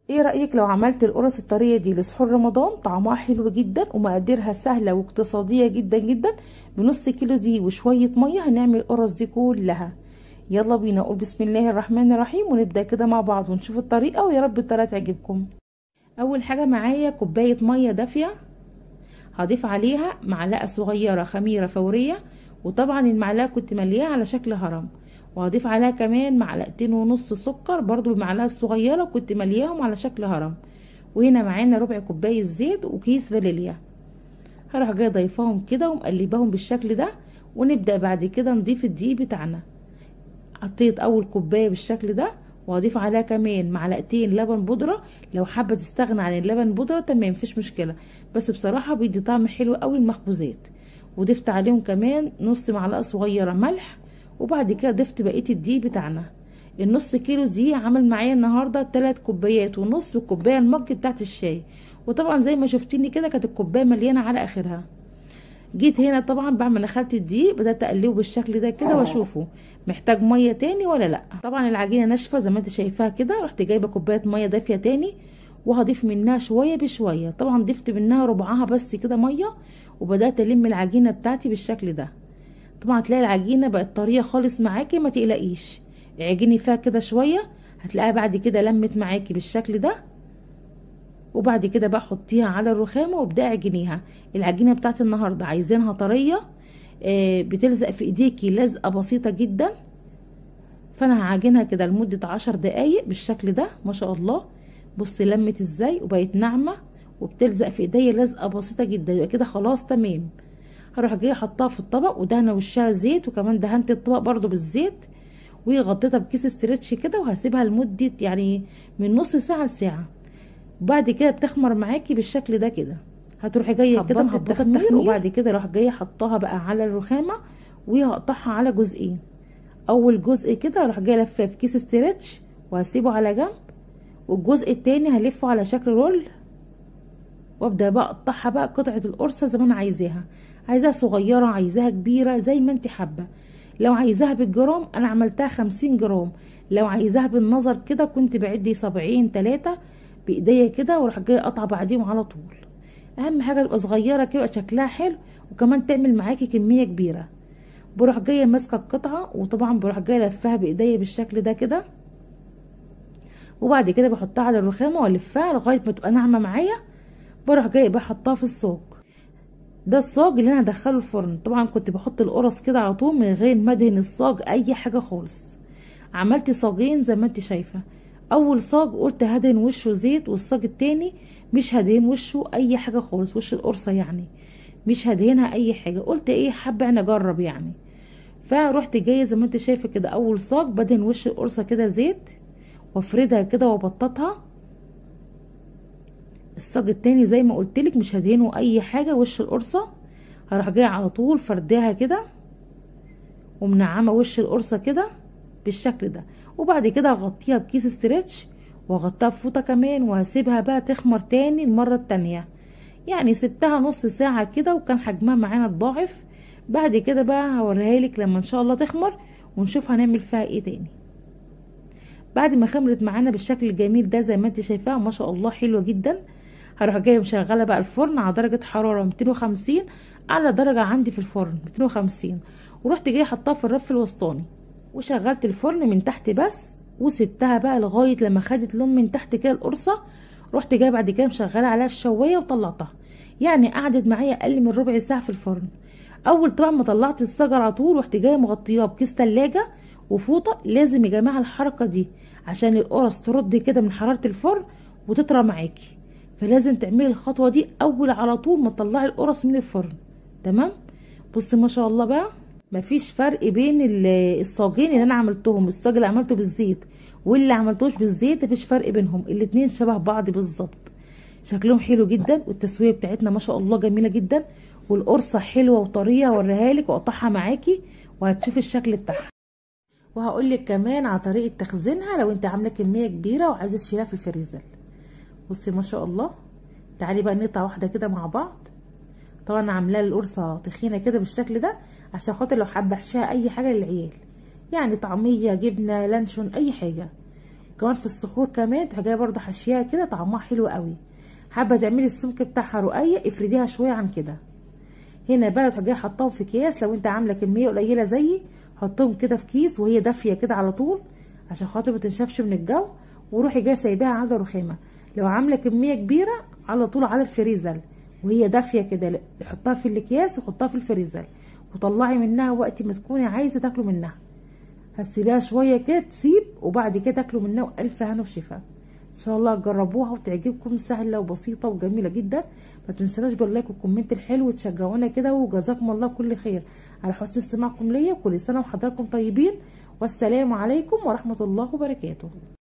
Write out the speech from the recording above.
ايه رأيك لو عملت القرص الطرية دي لسحور رمضان طعمها حلو جدا ومقاديرها سهلة واقتصادية جدا جدا بنص كيلو دي وشوية مية هنعمل القرص دي كلها يلا بينا نقول بسم الله الرحمن الرحيم ونبدأ كده مع بعض ونشوف الطريقة ويا رب الطريقة تعجبكم اول حاجة معايا كوباية مية دافية هضيف عليها معلقة صغيرة خميرة فورية وطبعا المعلقة كنت ملياها على شكل هرم وهضيف عليها كمان معلقتين ونص سكر برضو بالمعلقه الصغيره كنت ملياهم على شكل هرم وهنا معانا ربع كوبايه زيت وكيس فانيليا هروح جايه ضيفاهم كده ومقلباهم بالشكل ده ونبدا بعد كده نضيف الدقيق بتاعنا حطيت اول كوبايه بالشكل ده وهضيف عليها كمان معلقتين لبن بودره لو حابه تستغنى عن اللبن بودره تمام مفيش مشكله بس بصراحه بيدي طعم حلو قوي المخبوزات وضفت عليهم كمان نص معلقه صغيره ملح وبعد كده ضفت بقيه الدقيق بتاعنا النص كيلو دي عمل معايا النهارده 3 كوبايات ونص والكوبايه المج بتاعت الشاي وطبعا زي ما شفتيني كده كانت الكوبايه مليانه على اخرها جيت هنا طبعا بعد ما دخلت الدقيق بدات اقلبه بالشكل ده كده واشوفه محتاج ميه تاني ولا لا طبعا العجينه ناشفه زي ما انت شايفاها كده رحت جايبه كوبايه ميه دافيه تاني وهضيف منها شويه بشويه طبعا ضفت منها ربعها بس كده ميه وبدات الم العجينه بتاعتي بالشكل ده طبعا هتلاقي العجينه بقت طريه خالص معاكي ما تقلقيش اعجني فيها كده شويه هتلاقيها بعد كده لمت معاكي بالشكل ده وبعد كده بقى حطيها على الرخامه وابداي اعجنيها العجينه بتاعت النهارده عايزينها طريه آه بتلزق في ايديكي لزقه بسيطه جدا فانا هعجنها كده لمده عشر دقايق بالشكل ده ما شاء الله بصي لمت ازاي وبقت ناعمه وبتلزق في ايديا لزقه بسيطه جدا يبقى كده خلاص تمام هروح جايه حطها في الطبق ودهنه وشها زيت وكمان دهنت الطبق برضو بالزيت وغطيتها بكيس استرتش كده وهسيبها لمده يعني من نص ساعه لساعه وبعد كده بتخمر معاكي بالشكل ده كده هتروحي جايه كده مهبطه التخمير وبعد كده اروح جايه حطاها بقى على الرخامه وهقطعها على جزئين اول جزء كده اروح جايه لفاه في كيس استرتش وهسيبه على جنب والجزء التاني هلفه على شكل رول وابدا بقى اقطعها بقى قطعه القرصه زي ما انا عايزاها عايزاها صغيرة عايزاها كبيرة زي ما انت حابة لو عايزاها بالجرام انا عملتها خمسين جرام لو عايزاها بالنظر كده كنت بعدي صبعين تلاتة بايديا كده واروح جايه قطعه بعديهم على طول اهم حاجه تبقى صغيره كده شكلها حلو وكمان تعمل معاكي كميه كبيره بروح جايه ماسكه القطعه وطبعا بروح جايه لفها بايديا بالشكل ده كده وبعد كده بحطها على الرخامه والفها لغايه ما تبقى ناعمه معايا بروح جايه بحطها في الصاج ده الصاج اللي انا هدخله الفرن طبعا كنت بحط القرص كده على طول من غير ما ادهن الصاج اي حاجه خالص عملت صاجين زي ما انت شايفه اول صاج قلت هدهن وشه زيت والصاج التاني مش هدهن وشه اي حاجه خالص وش القرصه يعني مش هدهنها اي حاجه قلت ايه حابه انا اجرب يعني فروحت جايه زي ما انت شايفه كده اول صاج بدهن وش القرصه كده زيت وافردها كده وابططها الصاج التاني زي ما قلتلك مش هدهنه اي حاجه وش القرصه هروح جايه على طول فرداها كده ومنعمه وش القرصه كده بالشكل ده وبعد كده هغطيها بكيس استرتش واغطيها بفوطه كمان وهسيبها بقى تخمر تاني المره التانيه يعني سبتها نص ساعه كده وكان حجمها معانا اتضاعف بعد كده بقى هوريها لك لما ان شاء الله تخمر ونشوف هنعمل فيها ايه تاني بعد ما خمرت معانا بالشكل الجميل ده زي ما انت شايفاها ما شاء الله حلوه جدا هروح جايه مشغله بقى الفرن على درجه حراره 250 اعلى درجه عندي في الفرن 250 ورحت جايه حطاها في الرف الوسطاني وشغلت الفرن من تحت بس وسبتها بقى لغايه لما خدت لون من تحت كده القرصه رحت جايه بعد كده مشغله عليها الشوايه وطلعتها يعني قعدت معايا اقل من ربع ساعه في الفرن اول طبعا ما طلعت الصاج على طول رحت جايه مغطياه بكيس تلاجة وفوطه لازم يا جماعه الحركه دي عشان القرص ترد كده من حراره الفرن وتطرى معاكي فلازم تعملي الخطوه دي اول على طول ما تطلعي القرص من الفرن تمام بصي ما شاء الله بقى مفيش فرق بين الصاجين اللي انا عملتهم الصاج اللي عملته بالزيت واللي عملتوش بالزيت مفيش فرق بينهم الاتنين شبه بعض بالظبط شكلهم حلو جدا والتسويه بتاعتنا ما شاء الله جميله جدا والقرصه حلوه وطريه هوريها لك واقطعها معاكي وهتشوفي الشكل بتاعها وهقول لك كمان على طريقه تخزينها لو انت عامله كميه كبيره وعايزه تشيلها في الفريزر بصي ما شاء الله تعالي بقى نقطع واحده كده مع بعض طبعا عاملاها القرصه تخينه كده بالشكل ده عشان خاطر لو حابه احشيها اي حاجه للعيال يعني طعميه جبنه لانشون اي حاجه كمان في السحور كمان تروحي جايه برده حشيها كده طعمها حلو قوي حابه تعملي السمك بتاعها رقيق افرديها شويه عن كده هنا بقى تروحي جايه حطاهم في اكياس لو انت عامله كميه قليله زيي حطهم كده في كيس وهي دافيه كده على طول عشان خاطر ما تنشفش من الجو وروحي جايه سايباها على رخامه لو عامله كميه كبيره على طول على الفريزر وهي دافيه كده حطها في الاكياس وحطها في الفريزر وطلعي منها وقت ما تكوني عايزه تاكلوا منها هتسيبيها شويه كده تسيب وبعد كده تاكلوا منها والف هنا وشفا ان شاء الله تجربوها وتعجبكم سهله وبسيطه وجميله جدا ما تنسوناش باللايك والكومنت الحلو وتشجعونا كده وجزاكم الله كل خير على حسن استماعكم ليا وكل سنه وحضراتكم طيبين والسلام عليكم ورحمه الله وبركاته